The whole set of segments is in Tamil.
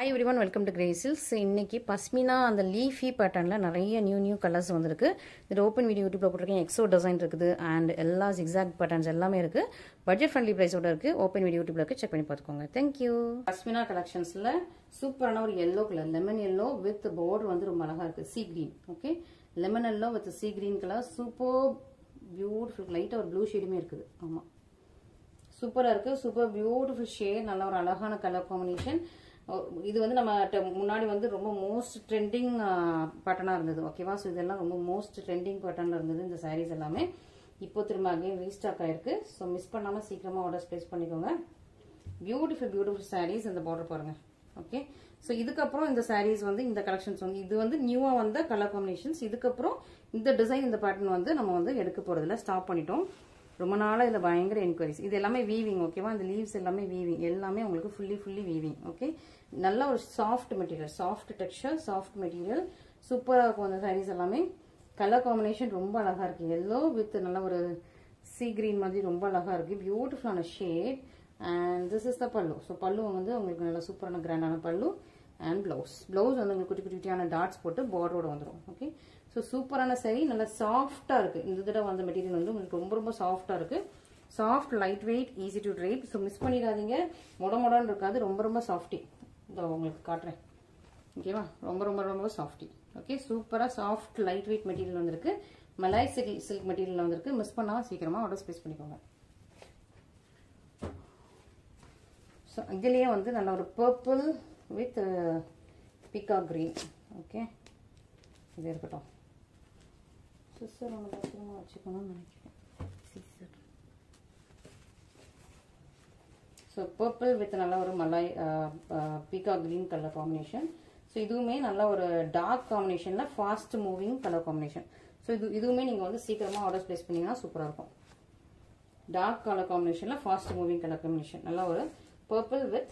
hi every one welcome to கிரேசில்ஸ் இன்னைக்கு பஸ்மினா அந்த லீஃபி பேட்டர்னில் நிறைய நியூ நியூ கலர்ஸ் வந்திருக்கு இது ஓப்பன் வீடியோ யூடியூப்ல போட்டிருக்கேன் எக்ஸோ டிசைன் இருக்குது அண்ட் எல்லா ஜிக்ஸாக் பேட்டர்ன்ஸ் எல்லாமே இருக்குது பட்ஜெட் ஃப்ரெண்ட்லி ப்ரைஸோட இருக்குது ஓப்பன் வீடியோ யூடியூப்ல இருக்கு செக் பண்ணி பார்த்துக்கோங்க தேங்க்யூ பஸ்மினா கலெக்ஷன்ஸில் சூப்பரான ஒரு yellow colour lemon yellow with border வந்து ரொம்ப அழகாக இருக்குது sea green okay lemon yellow with sea green colour super beautiful லைட்டாக ஒரு ப்ளூ ஷேடுமே இருக்குது ஆமாம் சூப்பராக இருக்குது சூப்பர் பியூட்டிஃபுல் ஷேட் நல்ல ஒரு அழகான கலர் காம்பினேஷன் இது வந்து நம்ம ட- முன்னாடி வந்து ரொம்ப மோஸ்ட் ட்ரெண்டிங் பேட்டர்னாக இருந்தது ஓகேவா ஸோ இதெல்லாம் ரொம்ப மோஸ்ட் ட்ரெண்டிங் பேட்டர்னில் இருந்தது இந்த சாரீஸ் எல்லாமே இப்போ திரும்ப அகைன் ரீஸ்டாக் ஆயிருக்கு ஸோ மிஸ் பண்ணாமல் சீக்கிரமாக ஆர்டர்ஸ் ப்ளேஸ் பண்ணிக்கோங்க பியூட்டிஃபுல் பியூட்டிஃபுல் சாரீஸ் இந்த பார்டர் பாருங்க ஓகே ஸோ இதுக்கப்புறம் இந்த சாரீஸ் வந்து இந்த கலெக்ஷன்ஸ் வந்து இது வந்து நியூவாக வந்த கலர் காம்பினேஷன்ஸ் இதுக்கப்புறம் இந்த டிசைன் இந்த பேட்டர்ன் வந்து நம்ம வந்து எடுக்க போகிறதுல ஸ்டாப் பண்ணிட்டோம் ரொம்ப நாளாக இதில் பயங்கர என்கொயரிஸ் இது எல்லாமே வீவிங் ஓகேவா இந்த லீவ்ஸ் எல்லாமே வீவிங் எல்லாமே உங்களுக்கு ஃபுல்லி ஃபுல்லி வீவிங் ஓகே நல்ல ஒரு soft material soft texture soft material சூப்பராக இருக்கும் அந்த சாரீஸ் எல்லாமே கலர் காம்பினேஷன் ரொம்ப அழகாக இருக்குது எல்லோ வித் நல்ல ஒரு சீ கிரீன் மாதிரி ரொம்ப அழகாக இருக்குது பியூட்டிஃபுல்லான shade and this is the pallu so பல்லு வந்து உங்களுக்கு நல்ல சூப்பரான கிராண்டான பல்லு அண்ட் ப்ளவுஸ் ப்ளவுஸ் வந்து உங்களுக்கு குட்டி குட்டியான டாட்ஸ் போட்டு பார்டரோட வந்துடும் ஓகே ஸோ சூப்பரான சரி நல்லா சாஃப்டாக இருக்குது இந்த தடவை வந்த மெட்டீரியல் வந்து உங்களுக்கு ரொம்ப ரொம்ப சாஃப்டாக இருக்குது soft light weight easy to drape so miss பண்ணிடாதீங்க மொட மொடன்னு இருக்காது ரொம்ப ரொம்ப சாஃப்டி இதோ உங்களுக்கு காட்டுறேன் ஓகேவா ரொம்ப ரொம்ப ரொம்ப சாஃப்டி ஓகே சூப்பராக சாஃப்ட் லைட் வெயிட் மெட்டீரியல் வந்திருக்கு மலாய் சில்க் சில்க் மெட்டீரியல் வந்திருக்கு மிஸ் பண்ணாமல் சீக்கிரமாக ஆர்டர் ஸ்பேஸ் பண்ணிக்கோங்க ஸோ இதுலேயே வந்து நல்ல ஒரு purple with peacock green okay இது இருக்கட்டும் சிஸ்டர் ஒன்று பத்திரமா வச்சுக்கணும்னு நினைக்கிறேன் சிஸ்டர் ஸோ பர்பிள் வித் நல்ல ஒரு மலாய் peacock green colour combination so இதுவுமே நல்ல ஒரு டார்க் காம்பினேஷனில் fast moving colour combination so இது இதுவுமே நீங்கள் வந்து சீக்கிரமாக ஆர்டர்ஸ் ப்ளேஸ் பண்ணிங்கன்னா சூப்பராக இருக்கும் டார்க் கலர் காம்பினேஷனில் ஃபாஸ்ட் மூவிங் கலர் காம்பினேஷன் நல்ல ஒரு பர்பிள் வித்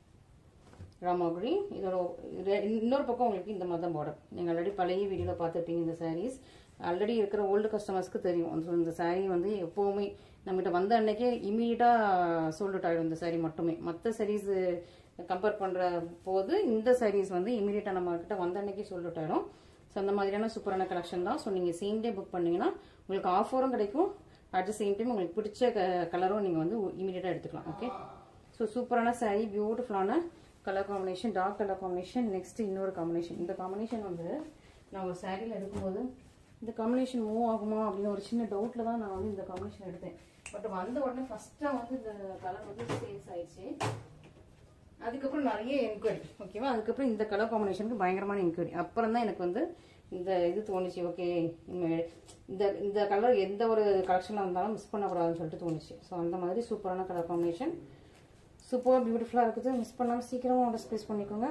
ராமா கிரீன் இதோட ரெ- இன்னொரு பக்கம் உங்களுக்கு இந்த மாதிரி தான் பார்டர் நீங்கள் ஆல்ரெடி பழைய வீடியோவில் பார்த்துருப்பீங்க இந்த sarees ஆல்ரெடி இருக்கிற ஓல்டு கஸ்டமர்ஸ்க்கு தெரியும் So, இந்த saree வந்து எப்போவுமே நம்மகிட்ட வந்த அன்னைக்கே இமீடியட்டாக சோல்ட் அவுட் ஆகிடும் இந்த saree மட்டுமே மற்ற sarees கம்பேர் பண்ணுற போது இந்த sarees வந்து இமீடியட்டாக நம்ம கிட்ட வந்த அன்னைக்கே சோல்ட் அவுட் ஆகிடும் ஸோ அந்த மாதிரியான சூப்பரான கலெக்ஷன் தான் ஸோ நீங்கள் சேம் டே புக் பண்ணீங்கன்னா உங்களுக்கு ஆஃபரும் கிடைக்கும் அட் த சேம் டைம் உங்களுக்கு பிடிச்ச கலரும் நீங்கள் வந்து இமீடியட்டாக எடுத்துக்கலாம் ஓகே ஸோ சூப்பரான saree பியூட்டிஃபுல்லான colour combination dark colour combination next இன்னொரு காம்பினேஷன் இந்த காம்பினேஷன் வந்து நான் ஒரு சாரியில் எடுக்கும்போது இந்த காம்பினேஷன் மூவ் ஆகுமா அப்படின்னு ஒரு சின்ன டவுட்டில் தான் நான் வந்து இந்த காம்பினேஷன் எடுத்தேன் பட் வந்த உடனே ஃபஸ்ட்டாக வந்து இந்த கலர் வந்து சேல்ஸ் ஆயிடுச்சு அதுக்கப்புறம் நிறைய என்கொயரி ஓகேவா அதுக்கப்புறம் இந்த கலர் காம்பினேஷனுக்கு பயங்கரமான என்கொயரி அப்புறம் தான் எனக்கு வந்து இந்த இது தோணுச்சு ஓகே இந்த இந்த கலர் எந்த ஒரு கலெக்ஷனில் வந்தாலும் மிஸ் பண்ணக்கூடாதுன்னு சொல்லிட்டு தோணுச்சு ஸோ அந்த மாதிரி சூப்பரான கலர் காம்பினேஷன் சூப்பராக பியூட்டிஃபுல்லாக இருக்குது மிஸ் பண்ணாமல் சீக்கிரமாக ஆர்டர் ஸ்பேஸ் பண்ணிக்கோங்க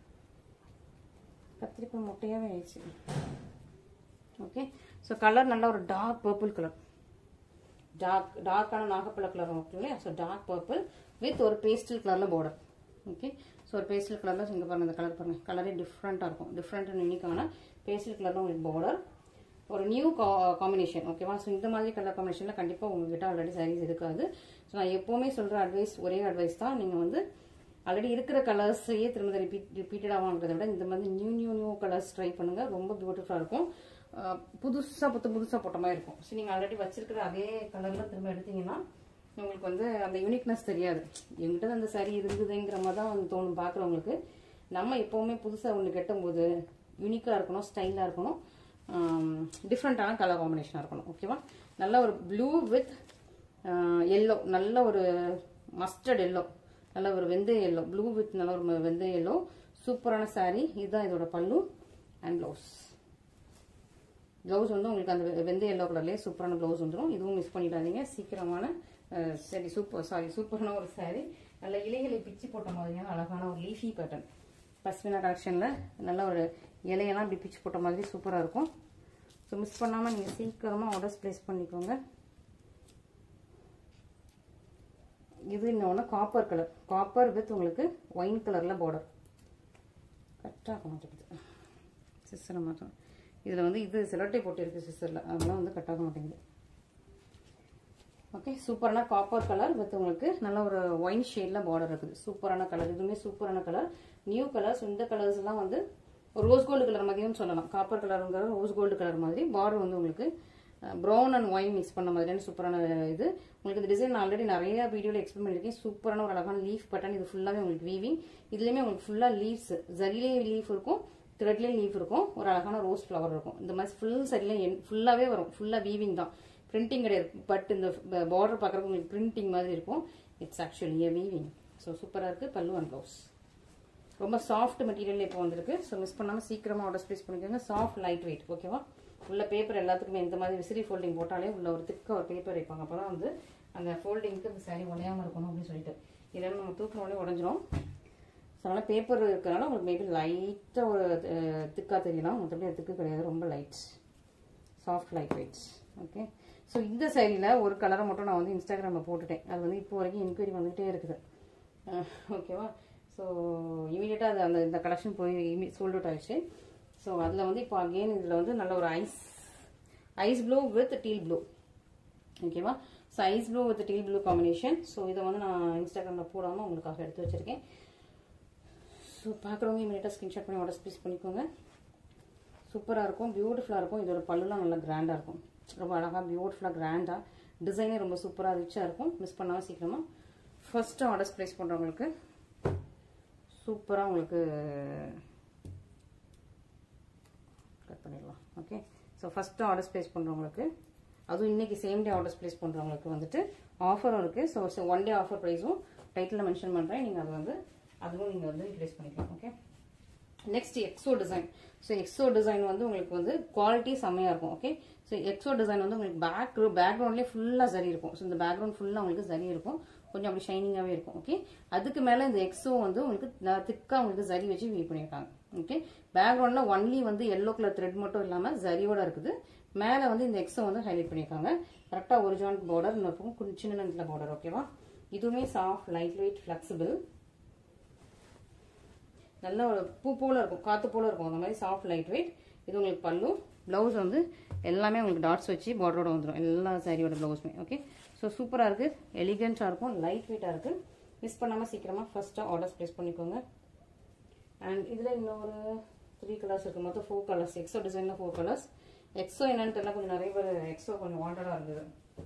கத்திரிக்காய் முட்டையாகவே ஆயிடுச்சு ஓகே ஸோ கலர் நல்ல ஒரு டார்க் பர்பிள் கலர் டார்க் டார்க்கான நாகப்பழ கலர் ஓகே இல்லையா ஸோ டார்க் பர்பிள் வித் ஒரு பேஸ்டல் கலரில் பார்டர் ஓகே ஸோ ஒரு பேஸ்டல் கலரில் இங்கே பாருங்கள் இந்த கலர் பாருங்கள் கலரே டிஃப்ரெண்ட்டாக இருக்கும் டிஃப்ரெண்ட் அண்ட் யூனிக்கான பேஸ்டல் கலரில் உங்களுக்கு பார்டர் ஒரு நியூ காம்பினேஷன் ஓகேவா ஸோ இந்த மாதிரி கலர் காம்பினேஷனில் கண்டிப்பாக உங்ககிட்ட ஆல்ரெடி sarees இருக்காது ஸோ நான் எப்போவுமே சொல்கிற அட்வைஸ் ஒரே அட்வைஸ் தான் நீங்கள் வந்து ஆல்ரெடி இருக்கிற கலர்ஸையே திரும்ப ரிப்பீட் ரிப்பீட்டடாக வாங்குறதை விட இந்த மாதிரி new new new colours try பண்ணுங்கள் ரொம்ப பியூட்டிஃபுல்லாக இருக்கும் புதுசாக புத்து புதுசாக போட்ட மாதிரி இருக்கும் ஸோ நீங்கள் ஆல்ரெடி வச்சிருக்கிற அதே கலரில் திரும்ப எடுத்தீங்கன்னா உங்களுக்கு வந்து அந்த யூனிக்னஸ் தெரியாது எங்கிட்ட அந்த saree இருந்ததுங்கிற மாதிரி தான் வந்து தோணும் பார்க்குறவங்களுக்கு நம்ம எப்போவுமே புதுசாக ஒன்று கட்டும்போது யூனிக்காக இருக்கணும் ஸ்டைலாக இருக்கணும் டிஃப்ரெண்ட்டான கலர் காம்பினேஷனாக இருக்கணும் ஓகேவா நல்ல ஒரு ப்ளூ வித் எல்லோ நல்ல ஒரு மஸ்டர்ட் எல்லோ நல்ல ஒரு வெந்தய எல்லோ ப்ளூ வித் நல்ல ஒரு வெந்தய எல்லோ சூப்பரான saree இதுதான் இதோட பல்லு அண்ட் ப்ளவுஸ் ப்ளவுஸ் வந்து உங்களுக்கு அந்த வெ- வெந்தய எல்லோ கலர்லேயே சூப்பரான ப்ளவுஸ் வந்துடும் இதுவும் மிஸ் பண்ணிடாதீங்க சீக்கிரமான அஹ், சரி சூப்பர் சாரி சூப்பரான ஒரு saree நல்ல இலைகளை பிச்சு போட்ட மாதிரியான அழகான ஒரு லீஃபி பேட்டர்ன் பஸ்மினா கலெக்ஷனில் நல்ல ஒரு இலையெல்லாம் இப்படி பிச்சு போட்ட மாதிரி சூப்பராக இருக்கும் ஸோ மிஸ் பண்ணாமல் நீங்கள் சீக்கிரமாக ஆர்டர்ஸ் ப்ளேஸ் பண்ணிக்கோங்க இது இன்னொன்று காப்பர் கலர் காப்பர் வித் உங்களுக்கு ஒயின் கலரில் பார்டர் கரெக்டாக இருக்க மாட்டேங்குது சிஸ்டரை மாற்றம் இதில் வந்து இது சிலட்டை போட்டிருக்கு சிஸ்டரில் அதெல்லாம் வந்து கட் ஆக மாட்டேங்குது ஓகே சூப்பரான காப்பர் கலர் வித் உங்களுக்கு நல்ல ஒரு ஒயின் ஷேடில் பார்டர் இருக்குது சூப்பரான கலர் இதுவுமே சூப்பரான கலர் நியூ கலர்ஸ் இந்த கலர்ஸ்லாம் வந்து ரோஸ் கோல்டு கலர் மாதிரியும் சொல்லலாம் காப்பர் கலருங்கிற ரோஸ் கோல்டு கலர் மாதிரி பார்டர் வந்து உங்களுக்கு ப்ரௌன் அண்ட் ஒயின் மிக்ஸ் பண்ண மாதிரியான சூப்பரான இது உங்களுக்கு இந்த டிசைன் ஆல்ரெடி நிறைய வீடியோவில் எக்ஸ்பிளைன் பண்ணியிருக்கேன் சூப்பரான ஒரு அழகான லீஃப் பட்டன் இது ஃபுல்லாகவே உங்களுக்கு வீவிங் இதுலேயுமே உங்களுக்கு ஃபுல்லாக லீவ்ஸ் ஜரிலே லீஃப் இருக்கும் த்ரெட்லேயும் லீஃப் இருக்கும் ஒரு அழகான ரோஸ் ஃப்ளவர் இருக்கும் இந்த மாதிரி ஃபுல் சரியில் ஃபுல்லாகவே வரும் ஃபுல்லாக வீவிங் தான் பிரிண்டிங் கிடையாது பட் இந்த பார்டர் பார்க்குறதுக்கு உங்களுக்கு பிரிண்டிங் மாதிரி இருக்கும் it's actually a weaving so சூப்பராக இருக்குது பல்லு அண்ட் ப்ளவுஸ் ரொம்ப சாஃப்ட் மெட்டீரியல் இப்போ வந்திருக்கு ஸோ மிஸ் பண்ணாமல் சீக்கிரமாக ஆர்டர் ப்ளேஸ் பண்ணிக்கோங்க சாஃப்ட் லைட் வெயிட் ஓகேவா உள்ள பேப்பர் எல்லாத்துக்குமே இந்த மாதிரி விசிறி ஃபோல்டிங் போட்டாலே உள்ள ஒரு திக்க ஒரு பேப்பர் வைப்பாங்க அப்போ தான் வந்து அந்த ஃபோல்டிங்க்கு அந்த சாரி உடையாமல் இருக்கணும் அப்படின்னு சொல்லிட்டு இல்லைன்னா நம்ம தூக்கின உடனே உடஞ்சிரும் ஸோ அதனால் பேப்பர் இருக்கிறனால உங்களுக்கு மேபி லைட்டாக ஒரு திக்காக தெரியலாம் மற்றபடி அது திக்கு கிடையாது ரொம்ப light soft light weight okay so இந்த சைடில் ஒரு கலரை மட்டும் நான் வந்து இன்ஸ்டாகிராமில் போட்டுட்டேன் அது வந்து இப்போ வரைக்கும் என்கொயரி வந்துகிட்டே இருக்குது ஓகேவா ஸோ இமீடியட்டாக அது அந்த இந்த கலெக்ஷன் போய் இமி சோல்ட் அவுட் ஆயிடுச்சு ஸோ அதில் வந்து இப்போ அகெயின் இதில் வந்து நல்ல ஒரு ice ice blue with teal blue ஓகேவா so ice blue with teal blue combination so இதை வந்து நான் இன்ஸ்டாகிராமில் போடாமல் உங்களுக்காக எடுத்து வச்சுருக்கேன் ஸோ பார்க்குறவங்க இமீடியட்டாக ஸ்க்ரீன்ஷாட் பண்ணி ஆர்டர் ப்ளேஸ் பண்ணிக்கோங்க சூப்பராக இருக்கும் பியூட்டிஃபுல்லாக இருக்கும் இதோட பல்லுலாம் நல்லா கிராண்டாக இருக்கும் ரொம்ப அழகாக பியூட்டிஃபுல்லாக கிராண்டாக டிசைனே ரொம்ப சூப்பராக ரிச்சாக இருக்கும் மிஸ் பண்ணாமல் சீக்கிரமாக ஃபஸ்ட்டு ஆர்டர்ஸ் ப்ளேஸ் பண்ணுறவங்களுக்கு சூப்பராக உங்களுக்கு கட் பண்ணிடலாம் okay so first orders place பண்ணுறவங்களுக்கு அதுவும் இன்றைக்கி சேம் டே ஆர்டர்ஸ் ப்ளேஸ் பண்ணுறவங்களுக்கு வந்துட்டு ஆஃபரும் இருக்குது so so one day offer ப்ரைஸும் டைட்டிலில் மென்ஷன் பண்ணுறேன் நீங்கள் அது வந்து அதுவும் நீங்கள் வந்து யூட்டிலைஸ் பண்ணிக்கலாம் ஓகே நெக்ஸ்ட் எக்ஸோ டிசைன் ஸோ எக்ஸோ டிசைன் வந்து உங்களுக்கு வந்து குவாலிட்டி செம்மையாக இருக்கும் ஓகே ஸோ எக்ஸோ டிசைன் வந்து உங்களுக்கு பேக் பேக்ரவுண்ட்லேயே ஃபுல்லாக சரி இருக்கும் ஸோ இந்த பேக்ரவுண்ட் ஃபுல்லாக உங்களுக்கு சரி இருக்கும் கொஞ்சம் அப்படி ஷைனிங்காகவே இருக்கும் ஓகே அதுக்கு மேலே இந்த எக்ஸோ வந்து உங்களுக்கு திக்காக உங்களுக்கு சரி வச்சு வீ பண்ணியிருக்காங்க ஓகே பேக்ரவுண்டில் ஒன்லி வந்து எல்லோ கலர் த்ரெட் மட்டும் இல்லாமல் சரியோட இருக்குது மேலே வந்து இந்த எக்ஸோ வந்து ஹைலைட் பண்ணியிருக்காங்க கரெக்டாக ஒரு ஜாயிண்ட் பார்டர் இன்னொரு பக்கம் சின்ன நேரத்தில் பார்டர் ஓகேவா இதுவுமே சாஃப்ட் லைட் வெயிட் ஃப்ளெக்சிபிள் நல்ல ஒரு பூ போல இருக்கும் காற்று போல இருக்கும் அந்த மாதிரி சாஃப்ட் லைட் வெயிட் இது உங்களுக்கு பல்லு ப்ளவுஸ் வந்து எல்லாமே உங்களுக்கு டாட்ஸ் வச்சு பார்டரோட வந்துடும் எல்லா சாரியோட ப்ளவுஸுமே ஓகே ஸோ சூப்பராக இருக்குது எலிகென்ட்டாக இருக்கும் லைட் வெயிட்டாக இருக்குது மிஸ் பண்ணாமல் சீக்கிரமாக ஃபஸ்ட்டாக ஆர்டர்ஸ் ப்ளேஸ் பண்ணிக்கோங்க அண்ட் இதில் இன்னொரு த்ரீ கலர்ஸ் இருக்குது மொத்தம் ஃபோர் கலர்ஸ் எக்ஸோ டிசைனில் ஃபோர் கலர்ஸ் எக்ஸோ என்னன்னு தெரியல கொஞ்சம் நிறைய பேர் எக்ஸோ கொஞ்சம் வாண்டடாக இருந்தது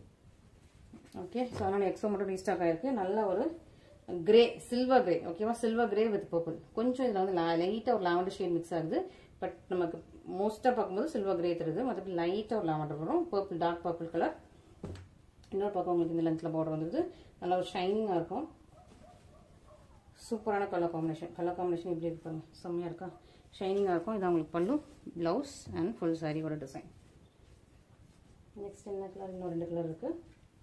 ஓகே ஸோ அதனால் எக்ஸோ மட்டும் ரீஸ்டாக் ஆகிருக்கு நல்ல ஒரு கிரே சில்வர் கிரே ஓகேவா சில்வர் கிரே வித் பர்பிள் கொஞ்சம் இதில் வந்து லைட்டாக ஒரு லாவெண்டர் ஷேட் மிக்ஸ் ஆகுது பட் நமக்கு மோஸ்ட்டாக பார்க்கும்போது சில்வர் கிரே தருது மற்றபடி லைட்டாக ஒரு லாவெண்டர் வரும் பர்பிள் டார்க் பர்பிள் கலர் இன்னொரு பக்கம் உங்களுக்கு இந்த லென்த்தில் பார்டர் வந்துருது நல்லா ஒரு ஷைனிங்காக இருக்கும் சூப்பரான கலர் காம்பினேஷன் கலர் காம்பினேஷன் எப்படி இருக்கு பாருங்க செம்மையாக இருக்கா ஷைனிங்காக இருக்கும் இது உங்களுக்கு பல்லு ப்ளவுஸ் அண்ட் ஃபுல் சாரியோட டிசைன் நெக்ஸ்ட் என்ன கலர் இன்னும் ரெண்டு கலர் இருக்குது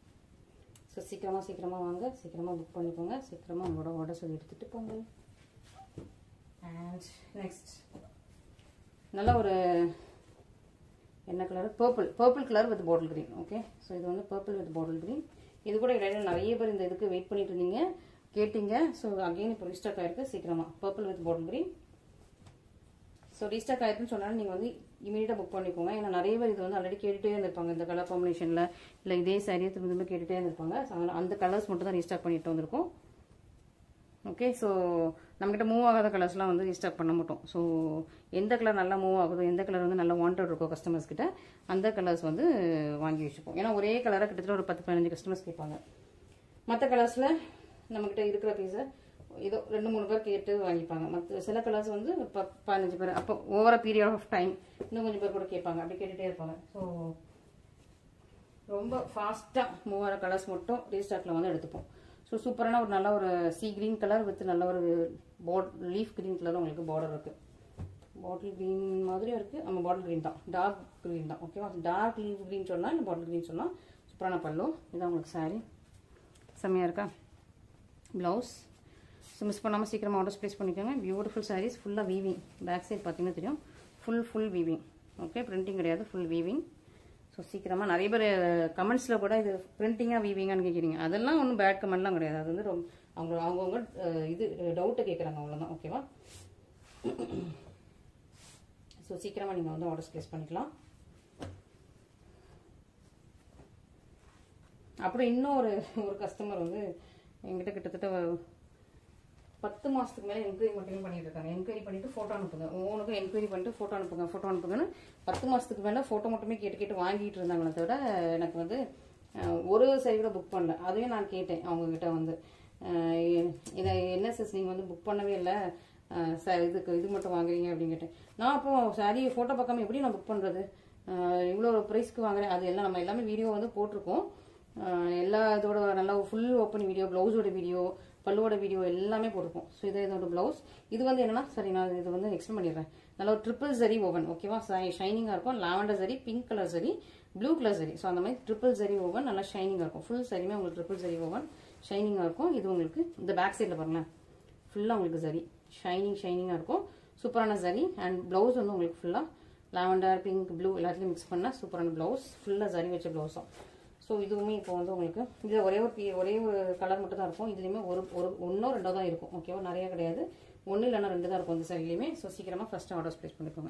ஸோ சீக்கிரமாக சீக்கிரமாக வாங்க சீக்கிரமாக புக் பண்ணிக்கோங்க சீக்கிரமாக உங்களோட ஆர்டர்ஸ் எடுத்துகிட்டு போங்க அண்ட் நெக்ஸ்ட் நல்ல ஒரு என்ன colour purple purple colour with bottle green okay so இது வந்து பர்பிள் வித் பாட்டில் க்ரீன் இது கூட இடையில நிறைய பேர் இந்த இதுக்கு வெயிட் பண்ணிட்டு இருந்தீங்க கேட்டீங்க ஸோ அகெயின் இப்போ ரீஸ்டாக் ஆயிருக்கு சீக்கிரமாக purple with bottle green so restock ஆயிருக்குன்னு சொன்னாலும் நீங்கள் வந்து இமீடியட்டாக புக் பண்ணிக்கோங்க ஏன்னா நிறைய பேர் இது வந்து ஆல்ரெடி கேட்டுகிட்டே இருந்திருப்பாங்க இந்த கலர் காம்பினேஷனில் இல்லை இதே சாரியை திரும்ப திரும்ப கேட்டுகிட்டே இருந்திருப்பாங்க ஸோ அதனால அந்த கலர்ஸ் மட்டும் தான் ரீஸ்டாக் பண்ணிட்டு வந்திருக்கோம் ஓகே ஸோ நம்மகிட்ட மூவ் ஆகாத கலர்ஸ்லாம் வந்து ரீஸ்டாக் பண்ண மாட்டோம் ஸோ எந்த கலர் நல்லா மூவ் ஆகுதோ எந்த கலர் வந்து நல்லா வாண்டட் இருக்கோ கஸ்டமர்ஸ் கிட்ட அந்த கலர்ஸ் வந்து வாங்கி வச்சுப்போம் ஏன்னா ஒரே கலராக கிட்டத்தட்ட ஒரு பத்து பதினஞ்சு கஸ்டமர்ஸ் கேட்பாங்க மற்ற கலர்ஸில் நம்மக்கிட்ட இருக்கிற பீஸை ஏதோ ரெண்டு மூணு பேர் கேட்டு வாங்கிப்பாங்க மற்ற சில கலர்ஸ் வந்து ஒரு ப பதினஞ்சு பேர் அப்போ ஓவர பீரியட் ஆஃப் டைம் இன்னும் கொஞ்சம் பேர் கூட கேட்பாங்க அப்படி கேட்டுகிட்டே இருப்பாங்க ஸோ ரொம்ப ஃபாஸ்ட்டாக மூவ் ஆகிற கலர்ஸ் மட்டும் ரீஸ்டாக்கில் வந்து எடுத்துப்போம் ஸோ சூப்பரான ஒரு நல்ல ஒரு சி கிரீன் கலர் வித் நல்ல ஒரு பாட் லீஃப் கிரீன் கலர் உங்களுக்கு பார்டர் இருக்குது பாட்டில் க்ரீன் மாதிரியும் இருக்குது நம்ம பாட்டில் க்ரீன் தான் டார்க் க்ரீன் தான் ஓகேவா டார்க் லீஃப் க்ரீன் சொன்னால் இல்லை பாட்டில் க்ரீன் சொன்னால் சூப்பரான பல்லு இதான் உங்களுக்கு சாரீ செம்மையாக இருக்கா ப்ளவுஸ் ஸோ மிஸ் பண்ணாமல் சீக்கிரமாக ஆர்டர்ஸ் ப்ளேஸ் பண்ணிக்கோங்க பியூட்டிஃபுல் சாரீஸ் ஃபுல்லாக வீவிங் பேக் சைட் பார்த்தீங்கன்னா தெரியும் full full weaving okay printing கிடையாது ஃபுல் வீவிங் ஸோ சீக்கிரமாக நிறைய பேர் கமெண்ட்ஸில் கூட இது பிரிண்டிங்காக வீவிங்கான்னு கேட்குறீங்க அதெல்லாம் ஒன்றும் பேட் கமெண்ட்லாம் கிடையாது அது வந்து ரொம்ப அவங்க அவங்கவுங்க இது டவுட்டை கேட்குறாங்க அவ்வளோதான் ஓகேவா ஸோ சீக்கிரமாக நீங்கள் வந்து ஆர்டர்ஸ் ப்ளேஸ் பண்ணிக்கலாம் அப்புறம் இன்னும் ஒரு ஒரு கஸ்டமர் வந்து எங்கிட்ட கிட்டத்தட்ட பத்து மாசத்துக்கு மேல என்கொயரி மட்டுமே பண்ணிட்டு இருக்காங்க என்கொயரி பண்ணிட்டு போட்டோ அனுப்புங்க ஒவ்வொன்றுக்கும் என்கொயரி பண்ணிட்டு போட்டோ அனுப்புங்க போட்டோ அனுப்புங்கன்னு பத்து மாசத்துக்கு மேல போட்டோ மட்டுமே கேட்டு கேட்டு வாங்கிட்டு இருந்தாங்களே தவிர எனக்கு வந்து அஹ், ஒரு சரி கூட புக் பண்ணல அதுவே நான் கேட்டேன் அவங்க கிட்ட வந்து அஹ், எ- இதை என்ன சிஸ் நீங்க வந்து புக் பண்ணவே இல்லை சார் இதுக்கு இது மட்டும் வாங்குறீங்க அப்படின்னு கேட்டேன் நான் அப்போ சாரி ஃபோட்டோ பார்க்காம எப்படி நான் புக் பண்ணுறது இவ்வளோ ப்ரைஸ்க்கு வாங்குறேன் அது எல்லாம் நம்ம எல்லாமே வீடியோ வந்து போட்டிருக்கோம் அஹ் எல்லா இதோட நல்லா ஃபுல் ஓப்பன் வீடியோ ப்ளவுஸோட வீடியோ பல்லுவோட வீடியோ எல்லாமே போட்டிருக்கோம் ஸோ இது இதோட ப்ளவுஸ் இது வந்து என்னன்னா சரி நான் இது வந்து எக்ஸ்பிளைன் பண்ணிடுறேன் நல்ல ஒரு ட்ரிபிள் சரி ஓவன் ஓகேவா ஷைனிங்காக இருக்கும் லாவெண்டர் சரி பிங்க் கலர் சரி ப்ளூ கலர் சரி ஸோ அந்த மாதிரி ட்ரிபிள் சரி ஓவன் நல்லா ஷைனிங்காக இருக்கும் ஃபுல் சரியுமே உங்களுக்கு ட்ரிபிள் சரி ஓவன் ஷைனிங்காக இருக்கும் இது உங்களுக்கு இந்த பேக் சைடில் பாருங்களேன் ஃபுல்லாக உங்களுக்கு சரி ஷைனிங் ஷைனிங்காக இருக்கும் சூப்பரான சரி அண்ட் ப்ளவுஸ் வந்து உங்களுக்கு ஃபுல்லாக லாவெண்டர் பிங்க் ப்ளூ எல்லாத்துலையும் மிக்ஸ் பண்ண சூப்பரான ப்ளவுஸ் ஃபுல்லாக சரி வச்ச ப்ளவுஸும் ஸோ இதுவுமே இப்போ வந்து உங்களுக்கு இதில் ஒரே ஒரு பீ- ஒரே ஒரு கலர் மட்டும் தான் இருக்கும் இதுலேயுமே ஒரு ஒரு ஒன்றோ ரெண்டோ தான் இருக்கும் ஓகேவா நிறைய கிடையாது ஒன்று இல்லைன்னா ரெண்டு தான் இருக்கும் இந்த சரிலையுமே ஸோ சீக்கிரமாக ஃபஸ்ட்டு ஆர்டர்ஸ் ப்ளேஸ் பண்ணிக்கோங்க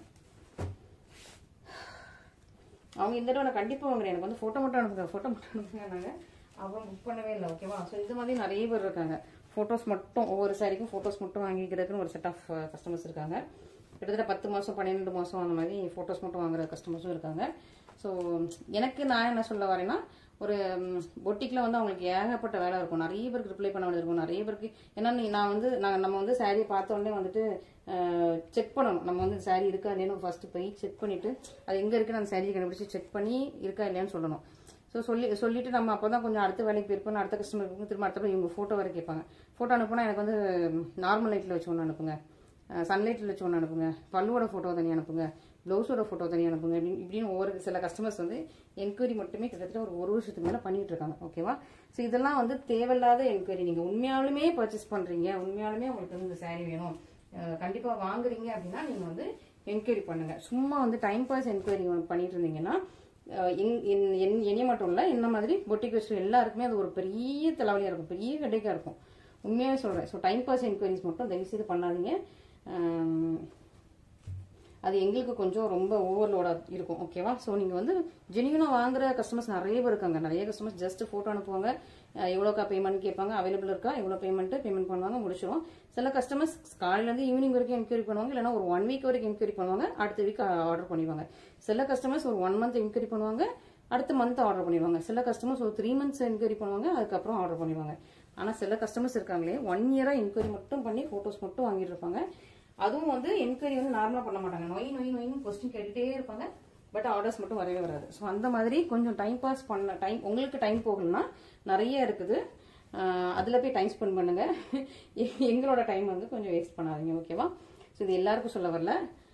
அவங்க இந்த தடவை நான் கண்டிப்பாக வாங்குறேன் எனக்கு வந்து ஃபோட்டோ மட்டும் அனுப்புங்க ஃபோட்டோ மட்டும் அனுப்புங்க அப்புறம் புக் பண்ணவே இல்லை ஓகேவா ஸோ இந்த மாதிரி நிறைய பேர் இருக்காங்க ஃபோட்டோஸ் மட்டும் ஒவ்வொரு சாரிக்கும் ஃபோட்டோஸ் மட்டும் வாங்கிக்கிறதுக்குன்னு ஒரு செட் ஆஃப் கஸ்டமர்ஸ் இருக்காங்க கிட்டத்தட்ட பத்து மாதம் பன்னிரெண்டு மாதம் அந்த மாதிரி ஃபோட்டோஸ் மட்டும் வாங்குற கஸ்டமர்ஸும் இருக்காங்க ஸோ எனக்கு நான் என்ன சொல்ல வரேன்னா ஒரு பொட்டிக்கில் வந்து அவங்களுக்கு ஏகப்பட்ட வேலை இருக்கும் நிறைய பேருக்கு ரிப்ளை பண்ண வேண்டியது இருக்கும் நிறைய பேருக்கு ஏன்னா நீ- நான் வந்து நான் நம்ம வந்து சாரியை பார்த்த உடனே வந்துட்டு செக் பண்ணணும் நம்ம வந்து சாரி இருக்கா இல்லையான்னு ஃபர்ஸ்ட் போய் செக் பண்ணிட்டு அது எங்கே இருக்குன்னு அந்த சாரியை கண்டுபிடிச்சு செக் பண்ணி இருக்கா இல்லையான்னு சொல்லணும் ஸோ சொல்லி சொல்லிட்டு நம்ம அப்போ தான் கொஞ்சம் அடுத்த வேலைக்கு போயிருப்போம் அடுத்த கஸ்டமருக்கு திரும்ப அடுத்த இவங்க ஃபோட்டோ வர கேட்பாங்க ஃபோட்டோ அனுப்புனா எனக்கு வந்து நார்மல் லைட்டில் வச்சு ஒன்று அனுப்புங்க சன்லைட்டில் வச்சு ஒன்று அனுப்புங்க பல்லுவோட ஃபோட்டோ தனியாக அனுப்புங்க ப்ளவுஸோட ஃபோட்டோ தனியாக அனுப்புங்க இப்படின்னு இப்படின்னு ஒவ்வொரு சில கஸ்டமர்ஸ் வந்து என்கொயரி மட்டுமே கிட்டத்தட்ட ஒரு ஒரு வருஷத்துக்கு மேலே பண்ணிட்டு இருக்காங்க ஓகேவா ஸோ இதெல்லாம் வந்து தேவையில்லாத என்கொயரி நீங்கள் உண்மையாலுமே பர்ச்சேஸ் பண்ணுறீங்க உண்மையாலுமே உங்களுக்கு வந்து இந்த saree வேணும் அஹ் கண்டிப்பா வாங்குறீங்க அப்படின்னா நீங்க வந்து என்கொயரி பண்ணுங்க சும்மா வந்து டைம் பாஸ் என்கொயரி பண்ணிட்டு இருந்தீங்கன்னா அஹ் என்- என்- என்- என்னைய மட்டும் இல்ல என்ன மாதிரி பொட்டிக் வச்சு எல்லாருக்குமே அது ஒரு பெரிய தலைவலியா இருக்கும் பெரிய ஹெடேக்கா இருக்கும் உண்மையாவே சொல்றேன் ஸோ டைம் பாஸ் என்கொயரிஸ் மட்டும் தயவு செய்து பண்ணாதீங்க அஹ் அது எங்களுக்கு கொஞ்சம் ரொம்ப ஓவர்லோடா இருக்கும் ஓகேவா ஸோ நீங்க வந்து ஜெனியூனா வாங்குற கஸ்டமர்ஸ் நிறைய பேர் இருக்காங்க நிறைய கஸ்டமர்ஸ் ஜஸ்ட் போட்டோ அனுப்புவாங்க அஹ் எவ்வளோக்கா பேமெண்ட் கேட்பாங்க அவைலபிள் இருக்கா எவ்வளோ பேமெண்ட் பேமெண்ட் பண்ணுவாங்க முடிச்சிடும் சில கஸ்டமர்ஸ் காலையிலேருந்து ஈவினிங் வரைக்கும் என்கொயரி பண்ணுவாங்க இல்லைன்னா ஒரு ஒன் வீக் வரைக்கும் என்கொயரி பண்ணுவாங்க அடுத்த வீக் ஆர்டர் பண்ணிடுவாங்க சில கஸ்டமர்ஸ் ஒரு ஒன் மந்த் என்கொயரி பண்ணுவாங்க அடுத்த மந்த் ஆர்டர் பண்ணிடுவாங்க சில கஸ்டமர்ஸ் ஒரு த்ரீ மந்த்ஸ் என்கொயரி பண்ணுவாங்க அதுக்கப்புறம் ஆர்டர் பண்ணிடுவாங்க ஆனால் சில கஸ்டமர்ஸ் இருக்காங்களே ஒன் இயராக என்கொயரி மட்டும் பண்ணி ஃபோட்டோஸ் மட்டும் வாங்கிட்டு இருப்பாங்க அதுவும் வந்து என்கொயரி வந்து நார்மலாக பண்ண மாட்டாங்க நொய் நொய் நொயின்னு கொஸ்டின் கேட்டுட்டே இருப்பாங்க பட் ஆர்டர்ஸ் மட்டும் வரவே வராது ஸோ அந்த மாதிரி கொஞ்சம் டைம் பாஸ் பண்ண டைம் உங்களுக்கு டைம் போகணும்னா நிறைய இருக்குது ஆஹ் அதுல போய் டைம் ஸ்பெண்ட் பண்ணுங்க எ- எங்களோட டைம் வந்து கொஞ்சம் வேஸ்ட் பண்ணாதீங்க ஓகேவா ஸோ இது எல்லாருக்கும் சொல்ல வரல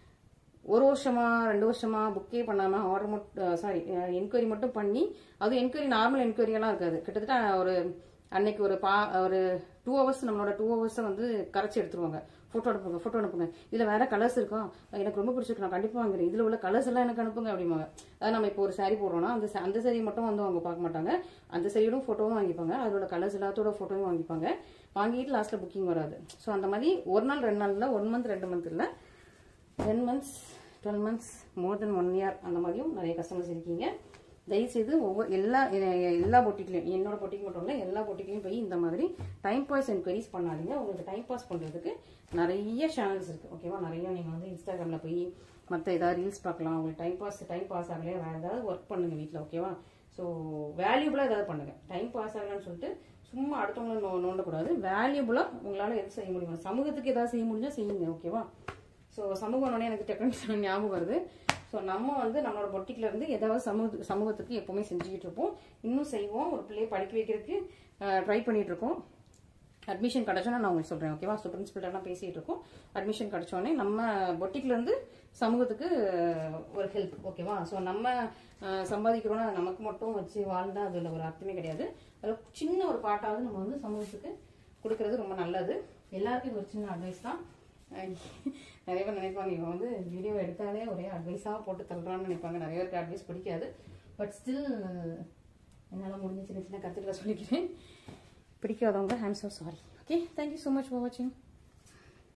ஒரு வருஷமா ரெண்டு வருஷமா புக்கே பண்ணாம ஆர்டர் மட்டும் சாரி என்கொயரி மட்டும் பண்ணி அதுவும் என்கொயரி நார்மல் என்கொயரி எல்லாம் இருக்காது கிட்டத்தட்ட ஒரு அன்னைக்கு ஒரு பா ஒரு டூ ஹவர்ஸ் நம்மளோட டூ ஹவர்ஸை வந்து கரைச்சி எடுத்துருவாங்க ஃபோட்டோ அனுப்புங்க ஃபோட்டோ அனுப்புங்க இதில் வேற கலர்ஸ் இருக்கா எனக்கு ரொம்ப பிடிச்சிருக்கு நான் கண்டிப்பாக வாங்குறேன் இதில் உள்ள கலர்ஸ் எல்லாம் எனக்கு அனுப்புங்க அப்படிம்பாங்க அதாவது நம்ம இப்போ ஒரு saree போடுறோம்னா அந்த sa- அந்த saree மட்டும் வந்து அவங்க பார்க்க மாட்டாங்க அந்த சரியோட ஃபோட்டோவும் வாங்கிப்பாங்க அதோட கலர்ஸ் எல்லாத்தோட ஃபோட்டோவும் வாங்கிப்பாங்க வாங்கிட்டு லாஸ்ட்டில் புக்கிங் வராது ஸோ அந்த மாதிரி ஒரு நாள் ரெண்டு நாள் இல்லை ஒன் மந்த் ரெண்டு மந்த் இல்லை ten months twelve months more than one year அந்த மாதிரியும் நிறைய கஸ்டமர்ஸ் இருக்கீங்க தயவுசெய்து ஒவ்வொரு எல்லா எ- எல்லா பொட்டிக்லையும் என்னோட பொட்டிக் மட்டும் இல்லை எல்லா பொட்டிக்லையும் போய் இந்த மாதிரி டைம் பாஸ் என்கொயரிஸ் பண்ணாதீங்க உங்களுக்கு டைம் பாஸ் பண்ணுறதுக்கு நிறைய சேனல்ஸ் இருக்குது ஓகேவா நிறைய நீங்கள் வந்து இன்ஸ்டாகிராமில் போய் மற்ற ஏதாவது ரீல்ஸ் பார்க்கலாம் உங்களுக்கு டைம் பாஸ் டைம் பாஸ் ஆகலையா வேறு ஏதாவது ஒர்க் பண்ணுங்க வீட்டில் ஓகேவா ஸோ வேல்யூபிளாக ஏதாவது பண்ணுங்க டைம் பாஸ் ஆகலன்னு சொல்லிட்டு சும்மா அடுத்தவங்கள நோ நோண்டக்கூடாது வேல்யூபுளாக உங்களால் எது செய்ய முடியுமா சமூகத்துக்கு ஏதாவது செய்ய முடிஞ்சா செய்யுங்க ஓகேவா ஸோ சமூகம்னே எனக்கு டெக்னிக் ஞாபகம் வருது ஸோ நம்ம வந்து நம்மளோட பொட்டிக்ல இருந்து ஏதாவது சமூக சமூகத்துக்கு எப்பவுமே செஞ்சுக்கிட்டு இருப்போம் இன்னும் செய்வோம் ஒரு பிள்ளையை படிக்க வைக்கிறதுக்கு ட்ரை பண்ணிட்டு இருக்கோம் அட்மிஷன் கிடைச்சோன்னா நான் உங்களுக்கு சொல்றேன் ஓகேவா ஸோ பிரின்சிபல்டெல்லாம் பேசிட்டு இருக்கோம் அட்மிஷன் கிடைச்சோடனே நம்ம பொட்டிக்ல இருந்து சமூகத்துக்கு அஹ், ஒரு ஹெல்ப் ஓகேவா ஸோ நம்ம அஹ், சம்பாதிக்கிறோம்னா அது நமக்கு மட்டும் வச்சு வாழ்ந்தா அதுல ஒரு அர்த்தமே கிடையாது அதில் சின்ன ஒரு பாட்டாவது நம்ம வந்து சமூகத்துக்கு கொடுக்கறது ரொம்ப நல்லது எல்லாருக்கும் இது ஒரு சின்ன அட்வைஸ் தான் அஹ் நிறைய பேர் நினைப்பாங்க இவன் வந்து வீடியோ எடுத்தாலே ஒரே அட்வைஸாக போட்டு தள்ளுறான்னு நினைப்பாங்க நிறைய பேருக்கு அட்வைஸ் பிடிக்காது பட் ஸ்டில் என்னால் முடிஞ்ச சின்ன சின்ன கருத்துக்களை சொல்லிக்கிறேன் பிடிக்காதவங்க I'm so sorry okay thank you so much for வாட்சிங்